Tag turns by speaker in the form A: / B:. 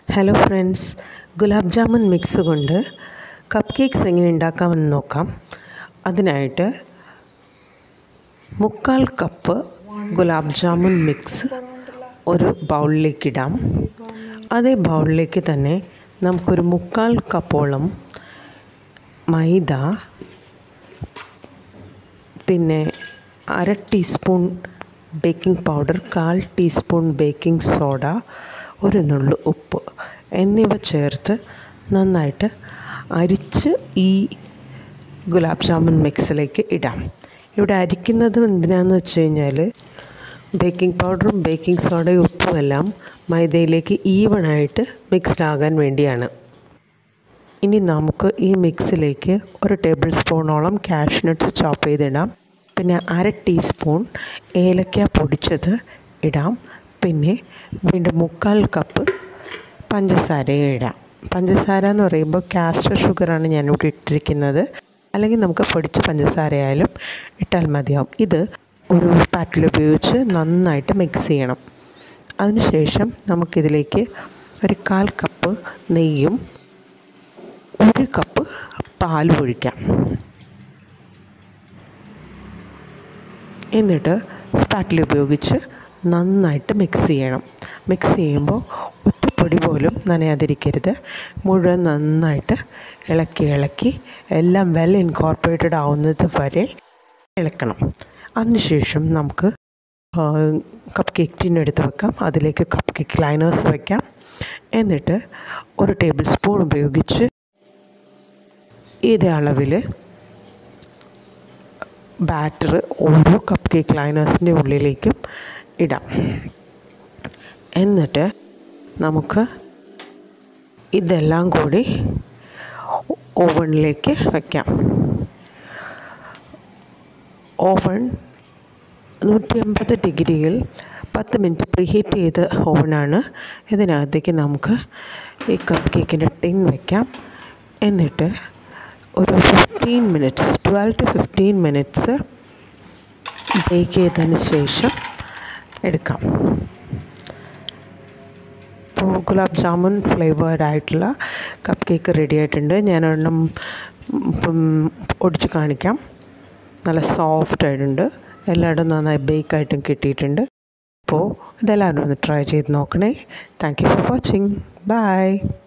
A: hello friends gulab jamun mix കൊണ്ട് cupcakes എങ്ങനെ ഉണ്ടാക്കാമെന്ന് നോക്കാം അതിനായിട്ട് മുക്കാൽ കപ്പ് ഗുലാബ് ജാമുൻ മിക്സ് ഒരു ബൗളിലേക്ക് ഇടാം അതേ ബൗളിലേക്ക് തന്നെ നമുക്കൊരു മുക്കാൽ കപ്പോളം മൈദ പിന്നെ അര ടീസ്പൂൺ ബേക്കിംഗ് പൗഡർ കാൽ ടീസ്പൂൺ ബേക്കിംഗ് സോഡ ഒരു നുള്ളു ഉപ്പ് എന്നിവ ചേർത്ത് നന്നായിട്ട് അരിച്ച് ഈ ഗുലാബ് ജാമുൻ മിക്സിലേക്ക് ഇടാം ഇവിടെ അരിക്കുന്നത് എന്തിനാന്ന് വെച്ച് കഴിഞ്ഞാൽ ബേക്കിംഗ് പൗഡറും ബേക്കിംഗ് സോഡയും ഉപ്പും എല്ലാം മൈദയിലേക്ക് ഈവണായിട്ട് മിക്സ്ഡ് ആകാൻ വേണ്ടിയാണ് ഇനി നമുക്ക് ഈ മിക്സിലേക്ക് ഒരു ടേബിൾ സ്പൂണോളം കാഷ്നട്ട്സ് ചോപ്പ് ചെയ്തിടാം പിന്നെ അര ടീസ്പൂൺ ഏലക്ക പൊടിച്ചത് ഇടാം പിന്നെ വീണ്ടും മുക്കാൽ കപ്പ് പഞ്ചസാരയും ഇടാം പഞ്ചസാര എന്ന് പറയുമ്പോൾ കാസ്റ്റർ ഷുഗറാണ് ഞാനിവിടെ ഇട്ടിരിക്കുന്നത് അല്ലെങ്കിൽ നമുക്ക് പൊടിച്ച പഞ്ചസാരയായാലും ഇട്ടാൽ മതിയാവും ഇത് ഒരു പാറ്റിൽ ഉപയോഗിച്ച് നന്നായിട്ട് മിക്സ് ചെയ്യണം അതിനുശേഷം നമുക്കിതിലേക്ക് ഒരു കാൽ കപ്പ് നെയ്യും ഒരു കപ്പ് പാൽ ഒഴിക്കാം എന്നിട്ട് സ്പാറ്റിൽ ഉപയോഗിച്ച് നന്നായിട്ട് മിക്സ് ചെയ്യണം മിക്സ് ചെയ്യുമ്പോൾ ഒറ്റപ്പൊടി പോലും നനയാതിരിക്കരുത് മുഴുവൻ നന്നായിട്ട് ഇളക്കി ഇളക്കി എല്ലാം വെൽ ഇൻകോർപ്പറേറ്റഡ് ആവുന്നത് വരെ ഇളക്കണം അതിനുശേഷം നമുക്ക് കപ്പ് കേക്ക് ടിൻ എടുത്ത് വെക്കാം അതിലേക്ക് കപ്പ് കേക്ക് ലൈനേഴ്സ് വയ്ക്കാം എന്നിട്ട് ഒരു ടേബിൾ സ്പൂൺ ഉപയോഗിച്ച് ഇതേ അളവിൽ ബാറ്റർ ഓരോ കപ്പ് കേക്ക് ലൈനേഴ്സിൻ്റെ ഉള്ളിലേക്കും ഇടാം എന്നിട്ട് നമുക്ക് ഇതെല്ലാം കൂടി ഓവണിലേക്ക് വയ്ക്കാം ഓവൺ നൂറ്റി അമ്പത് ഡിഗ്രിയിൽ പത്ത് മിനിറ്റ് പ്രീഹീറ്റ് ചെയ്ത ഓവനാണ് ഇതിനകത്തേക്ക് നമുക്ക് ഈ കപ്പ് കേക്കിൻ്റെ ടിൻ വയ്ക്കാം എന്നിട്ട് ഒരു fifteen minutes twelve to fifteen minutes bake ചെയ്തതിന് ശേഷം എടുക്കാം ഇപ്പോൾ ഗുലാബ് ജാമുൻ ഫ്ലേവേർഡ് ആയിട്ടുള്ള കപ്പ് കേക്ക് റെഡി ആയിട്ടുണ്ട് ഞാനൊരെണ്ണം ഒടിച്ച് കാണിക്കാം നല്ല സോഫ്റ്റ് ആയിട്ടുണ്ട് എല്ലായിടും നന്നായി ബേക്കായിട്ടും കിട്ടിയിട്ടുണ്ട് അപ്പോൾ ഇതെല്ലാവരും ഒന്ന് ട്രൈ ചെയ്ത് നോക്കണേ thank you for watching by